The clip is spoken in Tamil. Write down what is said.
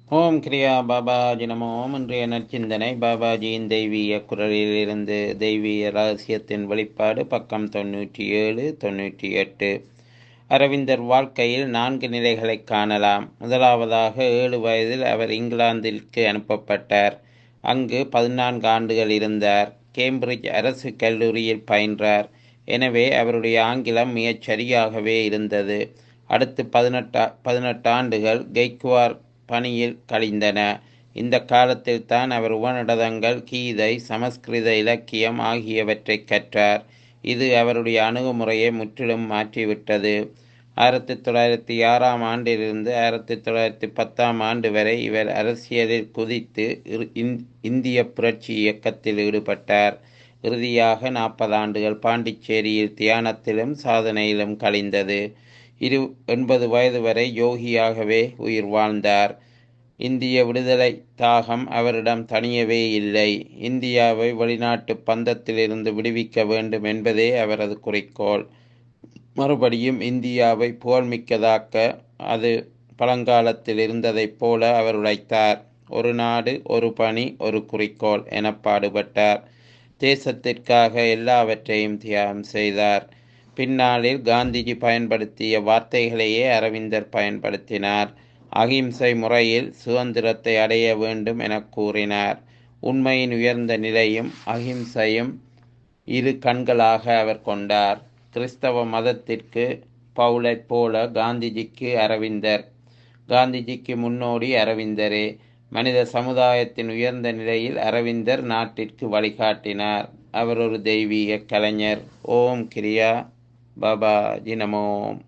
ஓம் கிரியா பாபாஜி நமோ ஓம் இன்றைய நற்சிந்தனை பாபாஜியின் தெய்வீக குரலிலிருந்து தெய்வீக ரகசியத்தின் வெளிப்பாடு பக்கம் தொண்ணூற்றி ஏழு தொண்ணூற்றி எட்டு அரவிந்தர் வாழ்க்கையில் நான்கு நிலைகளை காணலாம் முதலாவதாக ஏழு வயதில் அவர் இங்கிலாந்திற்கு அனுப்பப்பட்டார் அங்கு பதினான்கு ஆண்டுகள் இருந்தார் கேம்பிரிட்ஜ் அரசு கல்லூரியில் பயின்றார் எனவே அவருடைய ஆங்கிலம் மிகச் சரியாகவே இருந்தது அடுத்து பதினெட்டா பதினெட்டு ஆண்டுகள் கெய்க்வார் பணியில் கழிந்தன இந்த காலத்தில் தான் அவர் உபநிடதங்கள் கீதை சமஸ்கிருத இலக்கியம் ஆகியவற்றை கற்றார் இது அவருடைய அணுகுமுறையை முற்றிலும் மாற்றிவிட்டது ஆயிரத்தி தொள்ளாயிரத்தி ஆறாம் ஆண்டிலிருந்து ஆயிரத்தி தொள்ளாயிரத்தி பத்தாம் ஆண்டு வரை இவர் அரசியலில் குதித்து இந்திய புரட்சி இயக்கத்தில் ஈடுபட்டார் இறுதியாக நாற்பது ஆண்டுகள் பாண்டிச்சேரியில் தியானத்திலும் சாதனையிலும் கழிந்தது இரு எண்பது வயது வரை யோகியாகவே உயிர் வாழ்ந்தார் இந்திய விடுதலை தாகம் அவரிடம் தனியவே இல்லை இந்தியாவை வெளிநாட்டு பந்தத்திலிருந்து விடுவிக்க வேண்டும் என்பதே அவரது குறிக்கோள் மறுபடியும் இந்தியாவை புகழ்மிக்கதாக்க அது பழங்காலத்தில் இருந்ததைப் போல அவர் உழைத்தார் ஒரு நாடு ஒரு பணி ஒரு குறிக்கோள் என பாடுபட்டார் தேசத்திற்காக எல்லாவற்றையும் தியாகம் செய்தார் பின்னாளில் காந்திஜி பயன்படுத்திய வார்த்தைகளையே அரவிந்தர் பயன்படுத்தினார் அகிம்சை முறையில் சுதந்திரத்தை அடைய வேண்டும் என கூறினார் உண்மையின் உயர்ந்த நிலையும் அகிம்சையும் இரு கண்களாக அவர் கொண்டார் கிறிஸ்தவ மதத்திற்கு பவுலைப் போல காந்திஜிக்கு அரவிந்தர் காந்திஜிக்கு முன்னோடி அரவிந்தரே மனித சமுதாயத்தின் உயர்ந்த நிலையில் அரவிந்தர் நாட்டிற்கு வழிகாட்டினார் அவர் ஒரு தெய்வீக கலைஞர் ஓம் கிரியா பாபா ஜினமோம்